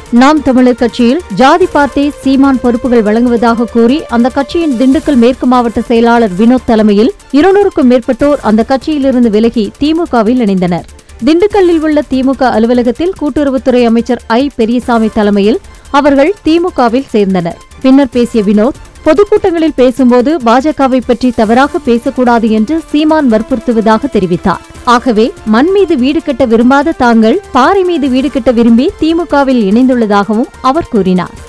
நாம் தமிழர் கட்சியில் ஜாதி பார்த்தே சீமான் பொறுப்புகள் வழங்குவதாக கூறி அந்த கட்சியின் திண்டுக்கல் மேற்கு மாவட்ட செயலாளர் வினோத் தலைமையில் இருநூறுக்கும் மேற்பட்டோர் அந்த கட்சியிலிருந்து விலகி திமுகவில் இணைந்தனர் திண்டுக்கல்லில் உள்ள திமுக அலுவலகத்தில் கூட்டுறவுத்துறை அமைச்சர் ஐ பெரியசாமி தலைமையில் அவர்கள் திமுகவில் சேர்ந்தனர் பின்னர் பேசிய வினோத் பொதுக்கூட்டங்களில் பேசும்போது பாஜகவை பற்றி தவறாக பேசக்கூடாது என்று சீமான் வற்புறுத்துவதாக தெரிவித்தார் ஆகவே மண் மீது வீடு கட்ட விரும்பாத தாங்கள் பாறை மீது வீடு கட்ட விரும்பி திமுகவில் இணைந்துள்ளதாகவும் அவர் கூறினார்